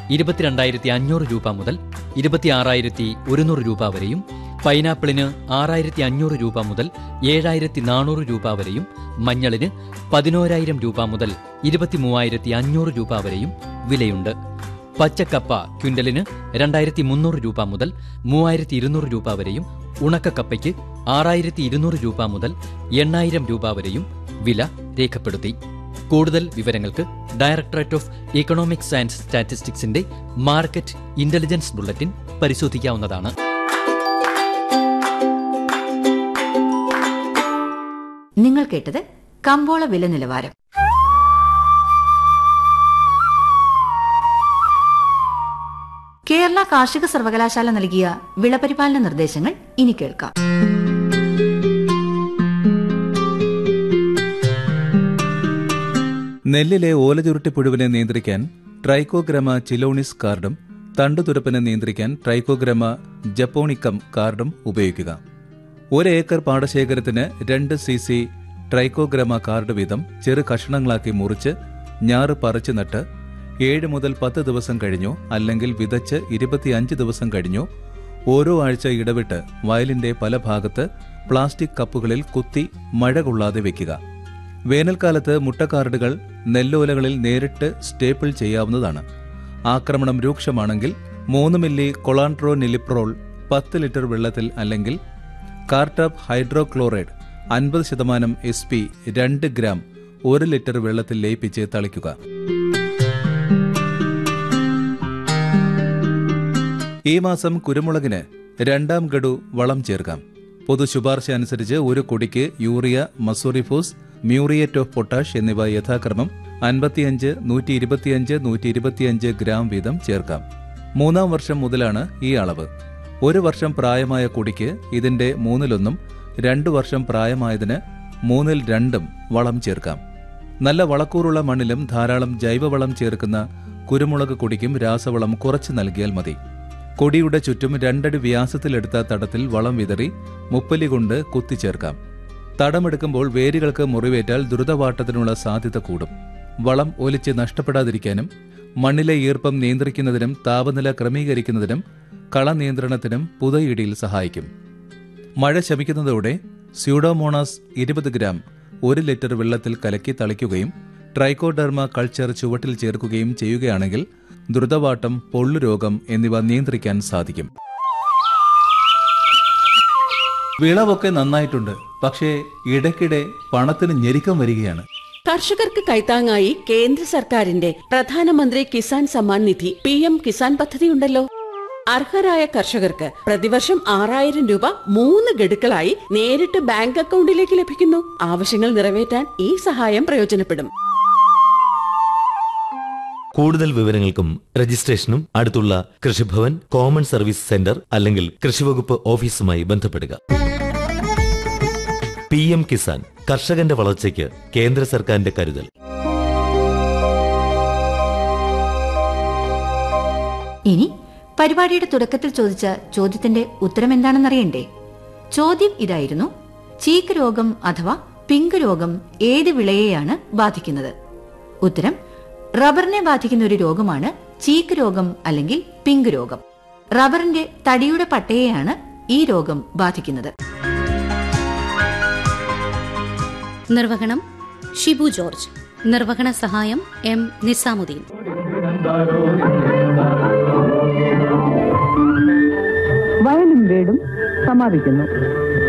ഇരുപത്തിരണ്ടായിരത്തി അഞ്ഞൂറ് രൂപ മുതൽ ഇരുപത്തിയാറായിരത്തി ഒരുന്നൂറ് രൂപ വരെയും പൈനാപ്പിളിന് ആറായിരത്തി അഞ്ഞൂറ് രൂപ മുതൽ ഏഴായിരത്തി നാനൂറ് രൂപ വരെയും മഞ്ഞളിന് പതിനോരായിരം രൂപ മുതൽ ഇരുപത്തിമൂവായിരത്തി അഞ്ഞൂറ് രൂപ വരെയും വിലയുണ്ട് പച്ചക്കപ്പ ക്വിന്റലിന് രണ്ടായിരത്തി മുന്നൂറ് രൂപ മുതൽ മൂവായിരത്തി ഇരുന്നൂറ് രൂപ വരെയും ഉണക്കക്കപ്പയ്ക്ക് ആറായിരത്തി ഇരുന്നൂറ് രൂപ മുതൽ എണ്ണായിരം രൂപ വരെയും വില രേഖപ്പെടുത്തി കൂടുതൽ വിവരങ്ങൾക്ക് ഡയറക്ടറേറ്റ് ഓഫ് ഇക്കണോമിക്സ് ആൻഡ് സ്റ്റാറ്റിസ്റ്റിക്സിന്റെ മാർക്കറ്റ് ഇന്റലിജൻസ് ബുള്ളറ്റിൻ പരിശോധിക്കാവുന്നതാണ് നിങ്ങൾ കേട്ടത് കമ്പോള വില നിലവാരം കേരള കാർഷിക സർവകലാശാല നൽകിയ വിളപരിപാലന നിർദ്ദേശങ്ങൾ ഇനി കേൾക്കാം നെല്ലിലെ ഓലചുരുട്ടിപ്പുഴുവിനെ നിയന്ത്രിക്കാൻ ട്രൈക്കോഗ്രമ ചിലോണിസ് കാർഡും തണ്ടുതുരപ്പിനെ നിയന്ത്രിക്കാൻ ട്രൈക്കോഗ്രമ ജപ്പോണിക്കം കാർഡും ഉപയോഗിക്കുക ഒരു ഏക്കർ പാടശേഖരത്തിന് രണ്ട് സി സി ട്രൈക്കോഗ്രമ കാർഡ് വീതം ചെറു കഷണങ്ങളാക്കി മുറിച്ച് ഞാറ് പറിച്ചു നട്ട് ഏഴ് മുതൽ പത്ത് ദിവസം കഴിഞ്ഞോ അല്ലെങ്കിൽ വിതച്ച് ഇരുപത്തിയഞ്ച് ദിവസം കഴിഞ്ഞോ ഓരോ ആഴ്ച ഇടവിട്ട് വയലിന്റെ പല ഭാഗത്ത് പ്ലാസ്റ്റിക് കപ്പുകളിൽ കുത്തി മഴ കൊള്ളാതെ വെക്കുക വേനൽക്കാലത്ത് മുട്ടക്കാർഡുകൾ നെല്ലോലകളിൽ നേരിട്ട് സ്റ്റേപ്പിൾ ചെയ്യാവുന്നതാണ് ആക്രമണം രൂക്ഷമാണെങ്കിൽ മൂന്ന് മില്ലി കൊളാൻട്രോ നിലിപ്രോൾ പത്ത് ലിറ്റർ വെള്ളത്തിൽ അല്ലെങ്കിൽ കാർട്ടാപ്പ് ഹൈഡ്രോക്ലോറൈഡ് അൻപത് ശതമാനം എസ് പി രണ്ട് ഗ്രാം ഒരു ലിറ്റർ വെള്ളത്തിൽ ലയിപ്പിച്ച് തളിക്കുക ഈ മാസം കുരുമുളകിന് രണ്ടാം ഗഡു വളം ചേർക്കാം പൊതു ശുപാർശ അനുസരിച്ച് ഒരു കൊടിക്ക് യൂറിയ മസൂറിഫോസ് മ്യൂറിയേറ്റ് ഓഫ് പൊട്ടാഷ് എന്നിവ യഥാക്രമം അൻപത്തിയഞ്ച് നൂറ്റി ഇരുപത്തിയഞ്ച് നൂറ്റി ഇരുപത്തിയഞ്ച് ഗ്രാം വീതം ചേർക്കാം മൂന്നാം വർഷം മുതലാണ് ഈ അളവ് ഒരു വർഷം പ്രായമായ കൊടിക്ക് ഇതിന്റെ മൂന്നിലൊന്നും രണ്ടു വർഷം പ്രായമായതിന് മൂന്നിൽ രണ്ടും വളം ചേർക്കാം നല്ല വളക്കൂറുള്ള മണ്ണിലും ധാരാളം ജൈവവളം ചേർക്കുന്ന കുരുമുളക് കൊടിക്കും രാസവളം കുറച്ച് നൽകിയാൽ മതി കൊടിയുടെ ചുറ്റും രണ്ടടി വ്യാസത്തിലെടുത്ത തടത്തിൽ വളം വിതറി മുപ്പലി കൊണ്ട് കുത്തിച്ചേർക്കാം തടമെടുക്കുമ്പോൾ വേരുകൾക്ക് മുറിവേറ്റാൽ ദ്രുതവാട്ടത്തിനുള്ള സാധ്യത കൂടും വളം ഒലിച്ച് നഷ്ടപ്പെടാതിരിക്കാനും മണ്ണിലെ ഈർപ്പം നിയന്ത്രിക്കുന്നതിനും താപനില ക്രമീകരിക്കുന്നതിനും കള നിയന്ത്രണത്തിനും പുതയിടിയിൽ സഹായിക്കും മഴ ശമിക്കുന്നതോടെ സ്യൂഡോമോണാസ് ഇരുപത് ഗ്രാം ഒരു ലിറ്റർ വെള്ളത്തിൽ കലക്കി തളിക്കുകയും ട്രൈക്കോഡെർമ കൾച്ചർ ചുവട്ടിൽ ചേർക്കുകയും ചെയ്യുകയാണെങ്കിൽ ദ്രുതവാട്ടം പൊള്ളുരോഗം എന്നിവ നിയന്ത്രിക്കാൻ സാധിക്കും വിളവൊക്കെ നന്നായിട്ടുണ്ട് പക്ഷേ ഇടയ്ക്കിടെ പണത്തിന് ഞെരുക്കം വരികയാണ് കർഷകർക്ക് കൈത്താങ്ങായി കേന്ദ്ര സർക്കാരിന്റെ പ്രധാനമന്ത്രി കിസാൻ സമ്മാൻ നിധി പി എം കിസാൻ പദ്ധതിയുണ്ടല്ലോ അർഹരായ കർഷകർക്ക് പ്രതിവർഷം ആറായിരം രൂപ മൂന്ന് ഗഡുക്കളായി നേരിട്ട് ബാങ്ക് അക്കൗണ്ടിലേക്ക് ലഭിക്കുന്നു ആവശ്യങ്ങൾ നിറവേറ്റാൻ ഈ സഹായം പ്രയോജനപ്പെടും കൂടുതൽ വിവരങ്ങൾക്കും രജിസ്ട്രേഷനും അടുത്തുള്ള കൃഷിഭവൻ കോമൺ സർവീസ് സെന്റർ അല്ലെങ്കിൽ കൃഷിവകുപ്പ് ഓഫീസുമായി ബന്ധപ്പെടുക പി എം കിസാൻ കർഷകന്റെ വളർച്ചയ്ക്ക് കേന്ദ്ര സർക്കാരിന്റെ കരുതൽ ഇനി പരിപാടിയുടെ തുടക്കത്തിൽ ചോദിച്ച ചോദ്യത്തിന്റെ ഉത്തരം എന്താണെന്നറിയണ്ടേ ചോദ്യം ഇതായിരുന്നു ചീക്ക് രോഗം അഥവാ പിങ്ക് രോഗം ഏത് വിളയെയാണ് ബാധിക്കുന്നത് ഉത്തരം റബ്ബറിനെ ബാധിക്കുന്ന ഒരു രോഗമാണ് ചീക്ക് രോഗം അല്ലെങ്കിൽ പിങ്ക് രോഗം റബ്ബറിന്റെ തടിയുടെ പട്ടയെയാണ് ഈ രോഗം ബാധിക്കുന്നത് നിർവഹണം ഷിബു ജോർജ് നിർവഹണ സഹായം എം നിസാമുദ്ദീൻ വയലും വീടും സമാപിക്കുന്നു